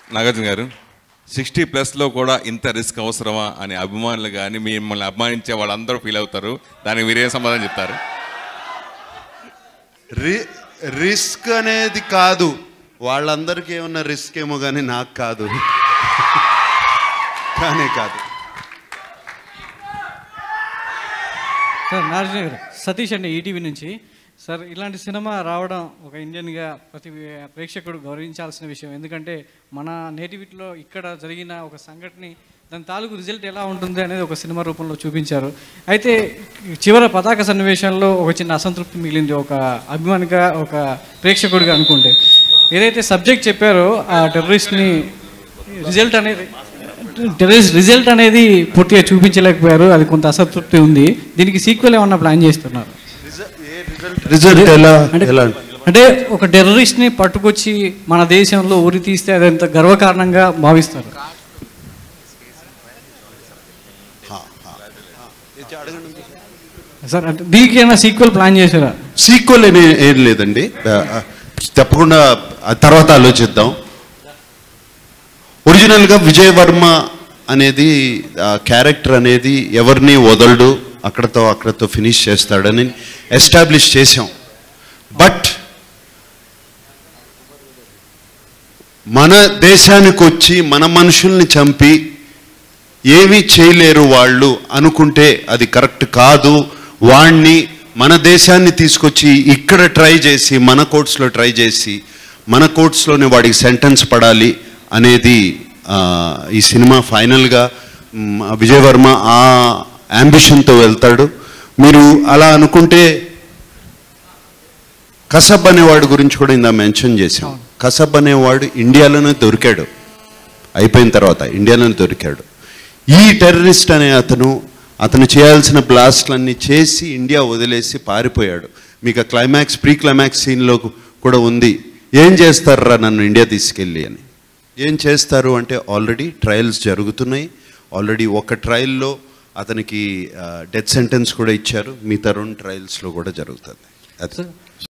నాగార్జున గారు సిక్స్టీ ప్లస్లో కూడా ఇంత రిస్క్ అవసరమా అని అభిమానులు కానీ మిమ్మల్ని అభిమానించే వాళ్ళందరూ ఫీల్ అవుతారు దానికి మీరేం సమాధానం చెప్తారు రి రిస్క్ అనేది కాదు వాళ్ళందరికీ ఏమన్నా రిస్క్ ఏమో కానీ నాకు కాదు కానే కాదు సార్ నాగార్జున గారు సతీష్ అండి ఈటీవీ నుంచి సార్ ఇలాంటి సినిమా రావడం ఒక ఇండియన్గా ప్రతి ప్రేక్షకుడు గౌరవించాల్సిన విషయం ఎందుకంటే మన నేటివిటీలో ఇక్కడ జరిగిన ఒక సంఘటన దాని తాలూకు రిజల్ట్ ఎలా ఉంటుంది అనేది ఒక సినిమా రూపంలో చూపించారు అయితే చివర పతాక సన్నివేశంలో ఒక చిన్న అసంతృప్తి మిగిలింది ఒక అభిమానిగా ఒక ప్రేక్షకుడిగా అనుకుంటే ఏదైతే సబ్జెక్ట్ చెప్పారో ఆ టెర్రరిస్ట్ని రిజల్ట్ అనేది టెర్రరిస్ట్ రిజల్ట్ అనేది పూర్తిగా చూపించలేకపోయారు అది కొంత అసంతృప్తి ఉంది దీనికి సీక్వెల్ ఏమన్నా ప్లాన్ చేస్తున్నారు రిజల్ట్ ఎలా అంటే ఎలా అంటే ఒక టెర్రరిస్ట్ని పట్టుకొచ్చి మన దేశంలో ఉరి తీస్తే అది ఎంత గర్వకారణంగా భావిస్తారు సార్ అంటే దీనికి ఏమైనా సీక్వెల్ ప్లాన్ చేశారా సీక్వెల్ అని ఏం లేదండి ఆ, ఆ, తప్పకుండా ఆ తర్వాత ఆలోచిద్దాం ఒరిజినల్గా విజయ్ వర్మ అనేది క్యారెక్టర్ అనేది ఎవరిని వదలడు అక్కడతో అక్కడతో ఫినిష్ చేస్తాడని ఎస్టాబ్లిష్ చేసాం బట్ మన దేశానికి వచ్చి మన మనుషుల్ని చంపి ఏమీ చేయలేరు వాళ్ళు అనుకుంటే అది కరెక్ట్ కాదు వాణ్ణి మన దేశాన్ని తీసుకొచ్చి ఇక్కడ ట్రై చేసి మన కోర్ట్స్లో ట్రై చేసి మన కోర్ట్స్లోనే వాడికి సెంటెన్స్ పడాలి అనేది ఆ, ఈ సినిమా ఫైనల్గా మ్, విజయ్ వర్మ ఆ అంబిషన్తో వెళ్తాడు మీరు అలా అనుకుంటే కసబ్ అనేవాడు గురించి కూడా ఇందా మెన్షన్ చేశాం కసబ్ అనేవాడు ఇండియాలోనే దొరికాడు అయిపోయిన తర్వాత ఇండియాలోనే దొరికాడు ఈ టెర్రరిస్ట్ అనే అతను అతను చేయాల్సిన బ్లాస్ట్లన్నీ చేసి ఇండియా వదిలేసి పారిపోయాడు మీకు ఆ క్లైమాక్స్ ప్రీ క్లైమాక్స్ సీన్లో కూడా ఉంది ఏం చేస్తారా నన్ను ఇండియా తీసుకెళ్ళి అని ఏం చేస్తారు అంటే ఆల్రెడీ ట్రయల్స్ జరుగుతున్నాయి ఆల్రెడీ ఒక ట్రయల్లో అతనికి డెత్ సెంటెన్స్ కూడా ఇచ్చారు మిగతా రెండు ట్రయల్స్లో కూడా జరుగుతుంది అది